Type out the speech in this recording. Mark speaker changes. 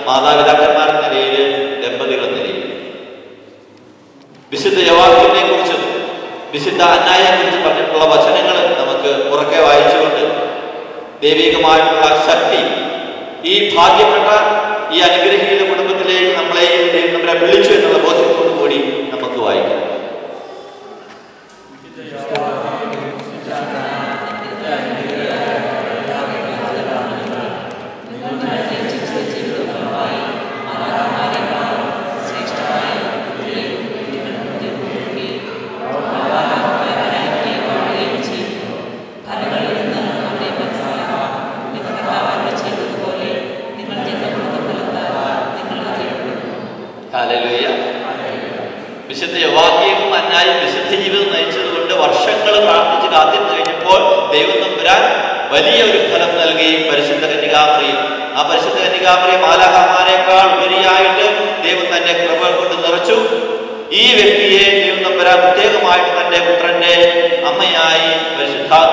Speaker 1: മാതാപിതാക്കന്മാരെന്ന നിലയിൽ ദമ്പതികൾ എന്ന നിലയിൽ വിശുദ്ധ യവാക്കിനെ കുറിച്ചും വിശുദ്ധ അന്നായെ കുറിച്ച് പറഞ്ഞിട്ടുള്ള വചനങ്ങൾ നമുക്ക് ഉറക്കെ വായിച്ചുകൊണ്ട് ദൈവികമായിട്ടുള്ള ശക്തി ഈ ഭാഗ്യപ്പെട്ട ഈ അനുഗ്രഹീത കുടുംബത്തിലേക്ക് നമ്മളെ ദൈവം നമ്മളെ വിളിച്ചു എന്നുള്ള ബോധ്യത്തോടു കൂടി നമുക്ക് വായിക്കാം ഹല്ലേലൂയ. വിശുദ്ധ യവാക്യവും അന്നായും വിശുദ്ധ ജീവിതം നയിച്ചതുകൊണ്ട് വർഷങ്ങൾ പ്രാർത്ഥിച്ച് കാത്തിരുന്ന് കഴിഞ്ഞപ്പോൾ ദൈവം തമ്പുരാൻ വലിയ ഒരു ഫലം നൽകി പരിശുദ്ധ കന്യകാമറിയും ആ പരിശുദ്ധ കന്യകാമറിയെ മാലാഹമാനേക്കാൾ ഉപരിയായിട്ട് ദൈവം തന്റെ കൃപ കൊണ്ട് നിറച്ചു ഈ വ്യക്തിയെ ദൈവം തമ്പുരാൻ പ്രത്യേകമായിട്ട് തന്റെ